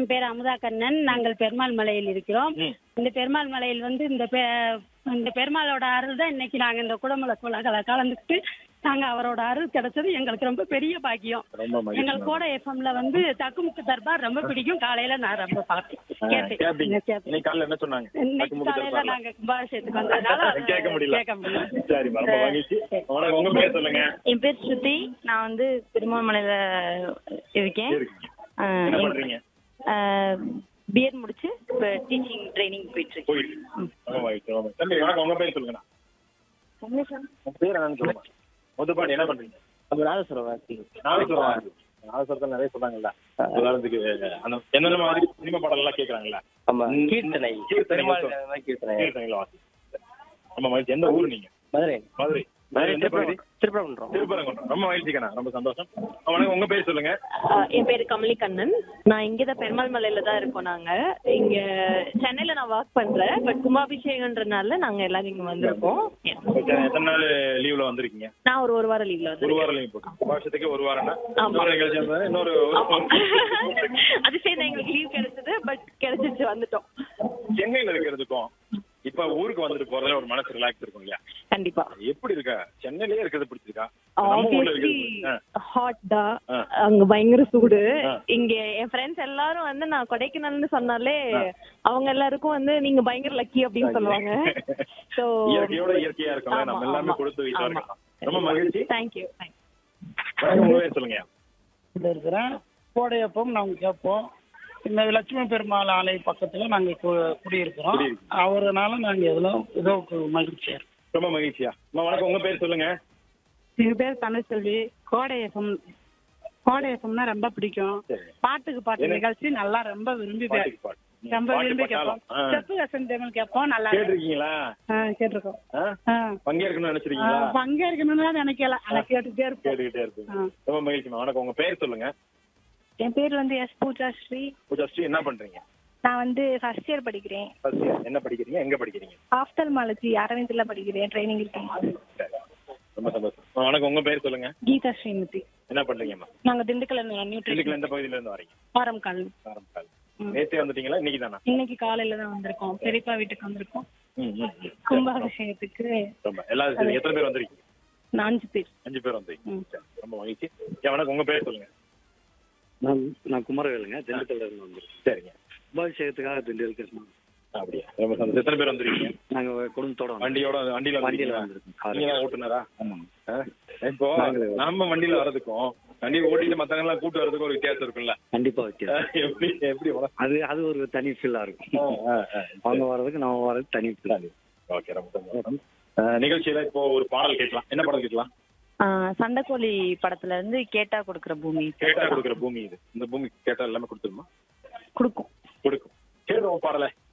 என் பேர் அமுதா கண்ணன் நாங்கள் பெருமாள் மலையில் இருக்கிறோம் ம். இந்த பெருமாள் மலையில் வந்து இந்த பெ- இந்த பெருமாளோட அருள் தான் இன்னைக்கு நாங்க இந்த குடமுல குலகளை கலந்துக்கிட்டு நாங்க அவரோட அருள் கிடைச்சது எங்களுக்கு ரொம்ப பெரிய பாக்கியம் ரொம்ப மகிழ்ச்சி எங்களுக்கு கூட எஃப்எம்ல வந்து தக்குமுக்கு தர்பார் ரொம்ப பிடிக்கும் காலையில நான் ரொம்ப பார்த்தேன் ஆ, கேட்டேன் கேப்பீங்க கேட்டேன். இன்னைக்கு காலையில என்ன சொன்னாங்க இன்னைக்கு தக்குமுக்கு காலையில தர்பார்ல. நாங்க கும்பாபிஷேகத்துக்கு வந்ததுனால அது கேட்க முடியல கேட்க முடியல சரி ரொம்ப மகிழ்ச்சி உனக்கு உங்க பேர் சொல்லுங்க என் பேர் ஸ்ருதி நான் வந்து திருமாமலையில இருக்கேன் இருக்கீங்க. என்ன பண்றீங்க பிஎட் முடிச்சு இப்போ டீச்சிங் ட்ரைனிங் போயிட்டு இருக்கேன் போயிட்டு ரொம்ப மகிழ்ச்சி ரொம்ப மகிழ்ச்சி. தம்பி வணக்கம் உங்க பேர் சொல்லுங்கண்ணா உங்க பேர் என்னன்னு சொல்லுங்க முத்துப்பாண்டி என்ன பண்றீங்க நாதஸ்வரம் வாசி நாகேஸ்வரம் நாகேஸ்வரத்தில் நிறைய சொல்றாங்கல்ல உதாரணத்துக்கு அந்த என்னென்ன மாதிரி சினிமா பாடல் எல்லாம் கேக்குறாங்கல்ல ஆமா கீர்த்தனை கீர்த்தனை பெருமாள் மட்டும். தேவன் தான் கீர்த்தனை கீர்த்தனைகளை வாசி ரொம்ப மகிழ்ச்சி எந்த ஊர் நீங்க மதுரை மதுரை மதுரை எந்த பகுதி திருப்பரங்குன்றம் திருப்பரங்குன்றம் ரொம்ப மகிழ்ச்சிக்கண்ணா ரொம்ப சந்தோஷம் வணக்கம் உங்க பேர் சொல்லுங்க ஆஹ் என் பேர் கமலி கண்ணன் நான் இங்கே தான் பெருமாள் மலையில தான் இருக்கோம் நாங்க இங்க சென்னையில நான் ஒர்க் பண்றேன் பட் கும்பாபிஷேகன்றனால நாங்க எல்லாரும் இங்க வந்திருக்கோம் Yeah. எத்தனை எத்தனை நாள் லீவ்ல வந்திருக்கீங்க நான் ஒரு ஒரு வாரம் லீவ்ல ஒரு வந்திருக்கேன் வாரம் லீவ் போட்டு வருஷத்துக்கு ஒரு வாரம்னா ஆமா. இன்னொரு நிகழ்ச்சி இருந்தது, இன்னொரு ஆமா. அது சரி எங்களுக்கு லீவ் கிடைச்சது பட் கிடைச்சிச்சு வந்துட்டோம் சென்னையில இருக்கிறதுக்கும் இப்ப ஊருக்கு வந்துட்டு போறதுல ஒரு மனசு ரிலாக்ஸ் இருக்கும் இல்லையா கண்டிப்பா எப்படி இருக்கா சென்னையிலே இருக்கிறது பிடிச்சிருக்கா நம்ம ஊர்ல ஆப்வியஸ்லி இருக்கிறது ஆ. ஹாட் தான் ஆ. அங்க பயங்கர சூடு ஆ. இங்க என் ஃப்ரெண்ட்ஸ் எல்லாரும் வந்து நான் கொடைக்கானல்னு சொன்னாலே அவங்க எல்லாருக்கும் வந்து நீங்க பயங்கர லக்கி அப்படின்னு சொல்லுவாங்க சோ இயற்கையோட இயற்கையா இருக்கோம்ல நம்ம எல்லாமே கொடுத்து வீட்டா இருக்கலாம் ரொம்ப மகிழ்ச்சி தேங்க்யூ வணக்கம், உங்க பேர் சொல்லுங்க இதில் இருக்கிறேன் கோடையப்பம் நாங்கள் கேட்போம் இந்த லட்சுமி பெருமாள் ஆலை பக்கத்தில் நாங்கள் குடியிருக்கிறோம் குடியிருக்கீங்க. அவருனால நாங்கள் எதிலும் ஏதோ மகிழ்ச்சியாக இருக்கோம் ரொம்ப மகிழ்ச்சியா அம்மா, வணக்கம் உங்க பேர் சொல்லுங்க என் பேர் தமிழ்செல்வி கோடை எஃப்எம் கோடை எஃப்எம்னா ரொம்ப பிடிக்கும் சரி. பாட்டுக்கு பாட்டு என்ன? நிகழ்ச்சி நல்லா ரொம்ப விரும்பி பே- பாட்டுக்கு பாட்டு. ரொம்ப பாட்டு விரும்பி பாட்டாலும். கேட்போம் ஆ. செப்பு வசந்த் தமிழ் கேட்போம் நல்லா இருக்கும். கேட்டிருக்கீங்களா ஆ, கேட்டிருக்கோம் ஆ? ஆ. பங்கேற்கணும்னு ஆ, நினைச்சிருக்கீங்களா பங்கேற்கணும்னு தான் நினைக்கல ஆனா கேட்டுட்டே இருப்போம் கேட்டுக்கிட்டே இருப்பீங்க ஆ. ரொம்ப மகிழ்ச்சிமா வணக்கம் உங்க பேர் சொல்லுங்க என் பேர் வந்து எஸ் பூஜா ஸ்ரீ பூஜா ஸ்ரீ என்ன பண்றீங்க நான் வந்து ஃபர்ஸ்ட் இயர் படிக்கிறேன் First year. என்ன படிக்கிறீங்க எங்க படிக்கிறீங்க ஆஃப்தல்மாலஜி அரவிந்த்ல படிக்கிறேன் ட்ரைனிங் இருக்கேன் சரி. ரொம்ப சந்தோஷம் அம்மா, வணக்கம் உங்க பேர் சொல்லுங்க கீதா ஸ்ரீமதி என்ன பண்றீங்கம்மா நாங்க திண்டுக்கல்ல இதுக்கு நியூட்ரிஷன் எந்த பகுதியில இருந்து வரீங்க வாரம் கால் ஆரம்பிச்சால் நேத்தே வந்துட்டீங்களா இன்னைக்கு தானா இன்னைக்கு காலையில தான் வந்திருக்கோம் பெரியப்பா வீட்டுக்கு வந்திருக்கோம் ம், ம், ம். கும்பாபிஷேகத்துக்கு ரொம்ப எல்லாரும் சரி, எத்தனை பேர் வந்திருக்கீங்க நான்கு பேர் அஞ்சு பேர் வந்திருக்கீங்க சரி, ரொம்ப மகிழ்ச்சி ஏன் வணக்கம் உங்க பேர் சொல்லுங்க நான் நான் குமரவேலுங்க திண்டுக்கல்ல இருந்து வந்திருக்கேன் சரிங்க கும்பாபிஷேகத்துக்காக திண்டுக்கல் கிருஷ்ணன் அப்படியா ரொம்ப சந்தோஷம் எத்தனை பேர் வந்திருக்கீங்க நாங்க குடும்பத்தோட வந்தோம். வண்டியோட வண்டியில வண்டியில வந்திருக்கீங்களா? வந்திருக்கோம் கார் நீங்க தான் ஓட்டுனரா ஆமாங்க ஆ? இப்போ நாங்களே வரோம். நம்ம வண்டியில வர்றதுக்கும் வண்டி ஓட்டிட்டு மத்தவங்க எல்லாம் கூட்டு வர்றதுக்கும் ஒரு வித்தியாசம் இருக்குல்ல கண்டிப்பா ஆ, வைக்கிறேன் எப்படி எப்படி வர- அது அது ஒரு தனி ஃபீலா இருக்கும் ஆ, ஆ, ஆ. அவங்க வர்றதுக்கு நம்ம வர்றது தனி ஃபீல் ஓகே ரொம்ப சந்தோஷம் ஆ, நிகழ்ச்சியில இப்போ ஒரு பாடல் கேட்கலாம் என்ன பாடல் கேட்கலாம் சண்டைக்கோழி படத்துல இருந்து கேட்டா கொடுக்குற பூமி கேட்டா கொடுக்குற பூமி இது இந்த பூமி கேட்டா எல்லாமே கொடுத்துருமா கொடுக்கும் கொடுக்கும் கேடுவோம் பாடலை